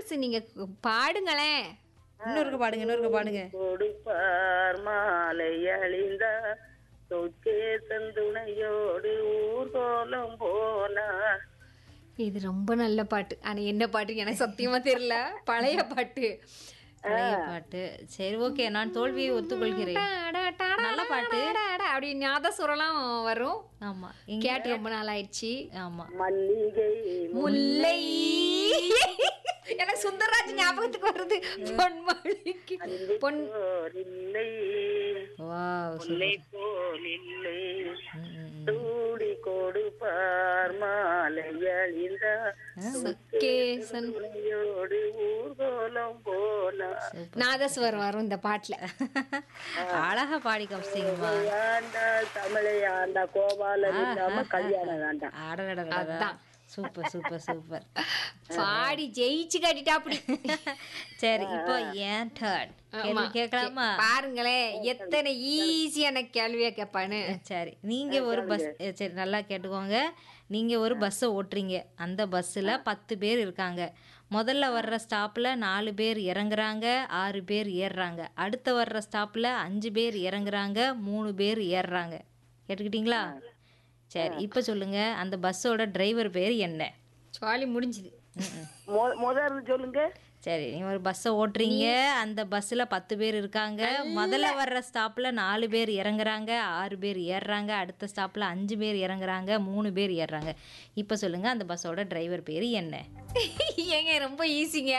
Chorus நீங்க பாடுங்களேன் இன்னொருக்க பாடுங்க இன்னொருக்க பாடுங்க கொடுப்பார் மாலை அழிந்தா சொக்கேசன் துணையோடு ஊர்கோலம் போனார் இது ரொம்ப நல்ல பாட்டு ஆனா என்ன பாட்டு எனக்கு சத்தியமா தெரியல பழைய பாட்டு பழைய பாட்டு சரி ஓகே நான் தோல்வியை ஒத்துக்கொள்கிறேன் நல்ல பாட்டு அப்படி ஞாபகம் வரும் ஆமா இங்க கேட்டு ரொம்ப நாள் ஆயிடுச்சு ஆமா மல்லிகை முல்லை எனக்கு சுந்தரராஜ் ஞாபகத்துக்கு வருது பொன்மொழிக்கு பொன் போர் இல்லை வாவ் முல்லை போல் இல்லை சூடி கொடுப்பார் மாலை அழிந்தா கேசன் துணையோடு ஊர்கோலம் போனார் நாதஸ்வரம் வரும் இந்த பாட்டுல அழகா பாடி காமிச்சிங்கம்மா ஆண்டா தமிழை ஆண்டா கோபாலன் இல்லாம கல்யாணம் வேண்டாம் அடடடடடா சூப்பர் சூப்பர் சூப்பர் பாடி ஜெயிச்சு கட்டிட்டா அப்படி சரி இப்போ ஏன் டர்ன் கேள்வி கேட்கலாமா பாருங்களேன் எத்தனை ஈஸியான கேள்வியா கேட்பான்னு சரி நீங்க ஒரு பஸ் சரி நல்லா கேட்டுக்கோங்க நீங்க ஒரு பஸ்ஸை ஓட்டுறீங்க அந்த பஸ்ஸில் பத்து பேர் இருக்காங்க முதல்ல வர்ற ஸ்டாப்பில் நாலு பேர் இறங்குறாங்க ஆறு பேர் ஏறுறாங்க அடுத்த வர்ற ஸ்டாப்பில் அஞ்சு பேர் இறங்குறாங்க மூணு பேர் ஏறுறாங்க கேட்டுக்கிட்டீங்களா சரி இப்போ சொல்லுங்க அந்த பஸ்ஸோட டிரைவர் பேர் என்ன சுவாலி முடிஞ்சுது மொ- முதல் சொல்லுங்க சரி நீங்க ஒரு பஸ்ஸை ஓட்டுறீங்க அந்த பஸ்ஸில் பத்து பேர் இருக்காங்க முதல்ல வர்ற ஸ்டாப்பில் நாலு பேர் இறங்குறாங்க ஆறு பேர் ஏறுறாங்க அடுத்த ஸ்டாப்பில் அஞ்சு பேர் இறங்குறாங்க மூணு பேர் ஏறுறாங்க இப்போ சொல்லுங்க அந்த பஸ்ஸோட டிரைவர் பேர் என்ன ஏங்க ரொம்ப ஈஸிங்க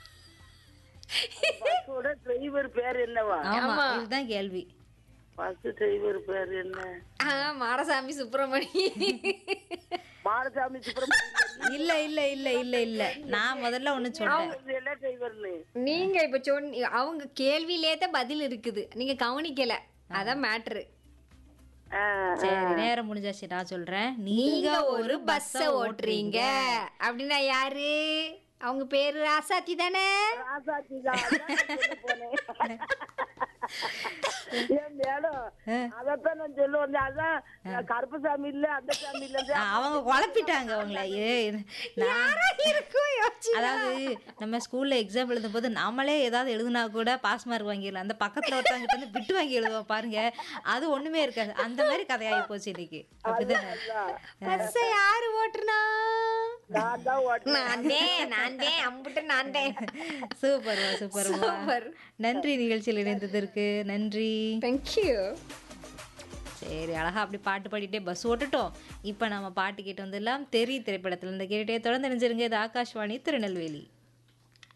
பஸ்ஸோட டிரைவர் பேர் என்னவா ஆமா இதுதான் கேள்வி பஸ் டிரைவர் பேர் என்ன ஆ மாடசாமி சுப்பிரமணி மாரசாமி சுப்பிரமணியம் இல்ல இல்ல இல்ல இல்ல இல்ல நான் முதல்ல ஒண்ணு சொல்றேன் என்ன டிரைவர்னு நீங்க இப்ப சொன்ன அவங்க கேள்வியிலே தான் பதில் இருக்குது நீங்க கவனிக்கல அதான் மேட்ரு சரி நேரம் முடிஞ்சாச்சு நான் சொல்றேன் நீங்க ஒரு பஸ்ஸ ஓட்டுறீங்க அப்படின்னா யாரு அவங்க பேரு ராசாத்தி தானே ராசாத்தி தான் அதான் நான் சொல்ல போனேன். ஏன் மேடம் அதத்தான் நான் சொல்ல வந்தேன் அதான் கருப்பசாமி இல்ல அந்த சாமி இல்ல ஆ, அவங்க குழப்பிட்டாங்க அவங்கள ஏ நான் இருக்கும் யோசிச்சு அதாவது நம்ம ஸ்கூல்ல எக்ஸாம் எழுதும் போது நாமளே ஏதாவது எழுதுனா கூட பாஸ் மார்க் வாங்கிடலாம் அந்த பக்கத்துல ஒருத்தவங்க வந்து விட்டு வாங்கி எழுதுவோம் பாருங்க அது ஒண்ணுமே இருக்காது அந்த மாதிரி கதையாகி போச்சு இன்னைக்கு அப்படிதானே பஸ்ஸ யாரு ஓட்டுனா நான் தான் ஓட்டுறேன் நான் நான் அம்புட்டு நான் சூப்பர்மா சூப்பர்மா Super. நன்றி நிகழ்ச்சியில் இணைந்ததற்கு நன்றி தேங்க்யூ சரி அழகா அப்படி பாட்டு பாடிட்டே பஸ் ஓட்டுட்டோம் இப்போ நம்ம பாட்டு கேட்டு வந்துடலாம் தெரி திரைப்படத்துல இருந்து கேட்டே தொடர்ந்து நினைச்சிருங்க இது ஆகாஷ்வாணி திருநெல்வேலி